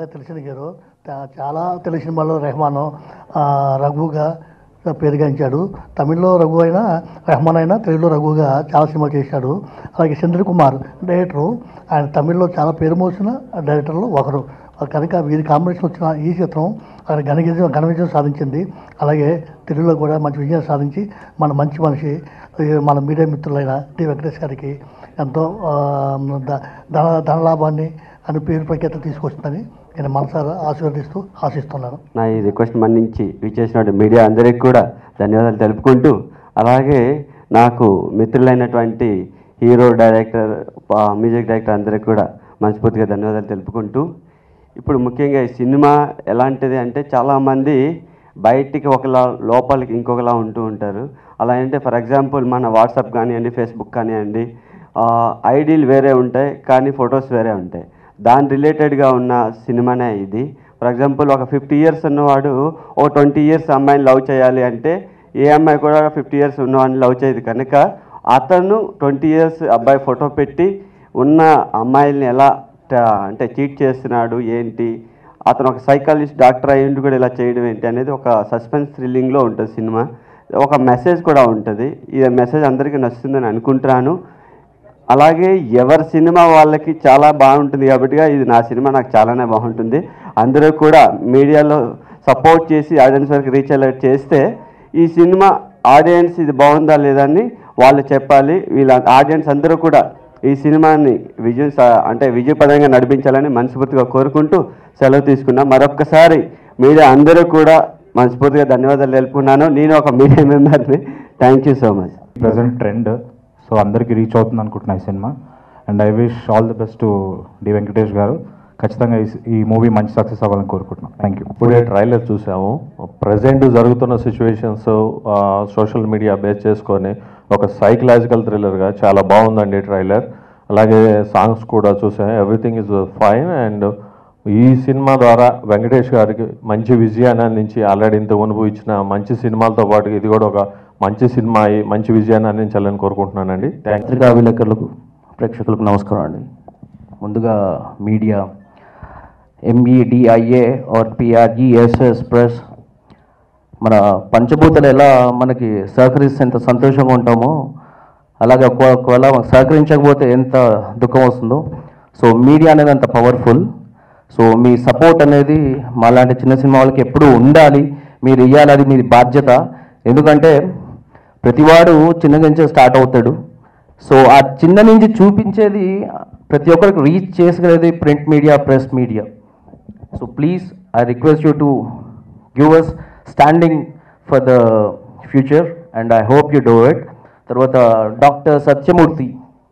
తెలిసిన హీరో చా- చాలా తెలిసిన వాళ్ళు రెహమాన్ ఆ, రఘుగా పేరుగాంచాడు తమిళ్లో రఘు అయినా రెహమాన్ అయినా తెలుగులో రఘుగా చాలా సినిమా చేశాడు అలాగే చంద్ర కుమార్ డైరెక్టరు ఆయన తమిళ్లో చాలా పేరు మోసిన డైరెక్టర్లో ఒకరు కనుక వీరి కాంబినేషన్ వచ్చిన ఈ చిత్రం అక్కడ ఘన విజయం ఘన విజయం సాధించింది అలాగే తెలుగులో కూడా మంచి విజయం సాధించి మన మంచి మనిషి ఈ మన మీడియా మిత్రులైన టి వెంకటేష్ గారికి ఎంతో ఆ, ద- ధన ధనలాభాన్ని అని పేరు ప్రఖ్యాత తీసుకొస్తుందని నేను మనసారా ఆశీర్వదిస్తూ ఆశిస్తున్నాను నా ఈ రిక్వెస్ట్ మన్నించి విచ్చేసిన మీడియా అందరికి కూడా ధన్యవాదాలు తెలుపుకుంటూ అలాగే నాకు మిత్రులైనటువంటి హీరో డైరెక్టర్ ఆ, మ్యూజిక్ డైరెక్టర్ అందరికి కూడా మనస్ఫూర్తిగా ధన్యవాదాలు తెలుపుకుంటూ ఇప్పుడు ముఖ్యంగా ఈ సినిమా ఎలాంటిది అంటే చాలామంది బయటికి ఒకలా లోపలికి ఇంకొకలా ఉంటూ ఉంటారు అలా అంటే ఫర్ ఎగ్జాంపుల్ మన వాట్సాప్ కానివ్వండి ఫేస్బుక్ కానివ్వండి ఐడీలు వేరే ఉంటాయి కానీ ఫొటోస్ వేరే ఉంటాయి దాని రిలేటెడ్గా ఉన్న సినిమానే ఇది ఫర్ ఎగ్జాంపుల్ ఒక ఫిఫ్టీ ఇయర్స్ ఉన్నవాడు ఓ ట్వంటీ ఇయర్స్ అమ్మాయిని లవ్ చేయాలి అంటే ఏ అమ్మాయి కూడా ఫిఫ్టీ ఇయర్స్ ఉన్నవాడిని లవ్ చేయదు కనుక అతను ట్వంటీ ఇయర్స్ అబ్బాయి ఫోటో పెట్టి ఉన్న అమ్మాయిల్ని ఎలా ట- అంటే చీట్ చేస్తున్నాడు ఏంటి అతను ఒక సైకాలజిస్ట్ డాక్టర్ అయ్యిండు కూడా ఇలా చేయడం ఏంటి అనేది ఒక సస్పెన్స్ థ్రిల్లింగ్లో ఉంటుంది సినిమా ఒక మెసేజ్ కూడా ఉంటుంది ఈ మెసేజ్ అందరికీ నచ్చుతుందని అనుకుంటున్నాను అలాగే ఎవరి సినిమా వాళ్ళకి చాలా బాగుంటుంది కాబట్టిగా ఇది నా సినిమా నాకు చాలానే బాగుంటుంది అందరూ కూడా మీడియాలో సపోర్ట్ చేసి ఆడియన్స్ వరకు రీచ్ అయ్యేలా చేస్తే ఈ సినిమా ఆడియన్స్ ఇది బాగుందా లేదా అని వాళ్ళు చెప్పాలి వీళ్ళ ఆడియన్స్ అందరూ కూడా ఈ సినిమాని విజయం సా- అంటే విజయపదంగా నడిపించాలని మనస్ఫూర్తిగా కోరుకుంటూ సెలవు తీసుకున్నా మరొక్కసారి మీడియా అందరూ కూడా మనస్ఫూర్తిగా ధన్యవాదాలు తెలుపుకున్నాను నేను ఒక మీడియా మెంబర్ని thank you so much present trend so అందరికీ రీచ్ అవుతుంది అనుకుంటున్నా ఈ cinema and I wish all the best to D Venkatesh garu ఖచ్చితంగా ఈ- ఈ మూవీ మంచి సక్సెస్ అవ్వాలని కోరుకుంటున్నాం థ్యాంక్ యూ ఇప్పుడే ట్రైలర్ చూసాము ప్రజెంట్ జరుగుతున్న సిచ్యువేషన్స్ సోషల్ మీడియా బేస్ చేసుకొని ఒక సైకలాజికల్ థ్రిల్లర్గా చాలా బాగుందండి ట్రైలర్ అలాగే సాంగ్స్ కూడా చూసాము ఎవ్రీథింగ్ ఇస్ ఫైన్ అండ్ ఈ సినిమా ద్వారా వెంకటేష్ గారికి మంచి విజయాన్ని అందించి ఆల్రెడీ ఇంత మునుపు ఇచ్చిన మంచి సినిమాలతో పాటు ఇది కూడా ఒక మంచి సినిమా అయి మంచి విజయాన్ని అందించాలని కోరుకుంటున్నానండి థ్యాంక్ పత్రికా విలేకరులకు ప్రేక్షకులకు నమస్కారం అండి ముందుగా media M E D I A or P R E S S press మన పంచభూతలు ఎలా మనకి సహకరిస్తే ఎంత సంతోషంగా ఉంటామో అలాగే ఒక- ఒకవేళ మనకు సహకరించకపోతే ఎంత దుఃఖం వస్తుందో సో మీడియా అనేది అంత పవర్ఫుల్ సో మీ సపోర్ట్ అనేది మాలాంటి చిన్న సినిమా వాళ్ళకి ఎప్పుడూ ఉండాలి మీరు ఇవ్వాలి అది మీ బాధ్యత ఎందుకంటే ప్రతివాడు చిన్న నుంచే స్టార్ట్ అవుతాడు సో ఆ చిన్న నుంచి చూపించేది ప్రతి ఒక్కరికి రీచ్ చేసుకునేది print media press media so please I request you to give us standing for the future and I hope you do it తర్వాత doctor Satyamurthy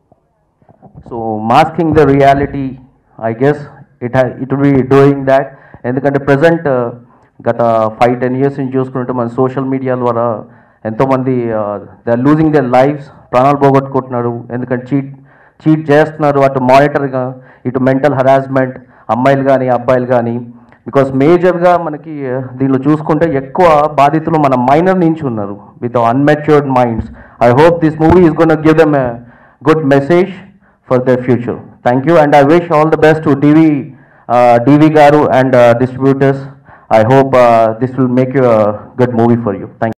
so masking the reality I guess it it will be doing that ఎందుకంటే present గత five ten years నుంచి చూసుకుంటే మన social media ద్వారా ఎంతోమంది they are losing their lives ప్రాణాలు పోగొట్టుకుంటున్నారు ఎందుకంటే చీట్ చీట్ చేస్తున్నారు అటు మానిటర్గా ఇటు మెంటల్ హరాస్మెంట్ అమ్మాయిలు కానీ అబ్బాయిలు కానీ బికాస్ మేజర్గా మనకి uh, దీనిలో చూసుకుంటే ఎక్కువ బాధితులు మన మైనర్ నుంచి ఉన్నారు with unmatured minds I hope this movie is gonna give them a good message for their future. Thank you, and I wish all the best to DV, uh, DV Garu and uh, distributors. I hope uh, this will make you a good movie for you. Thank you.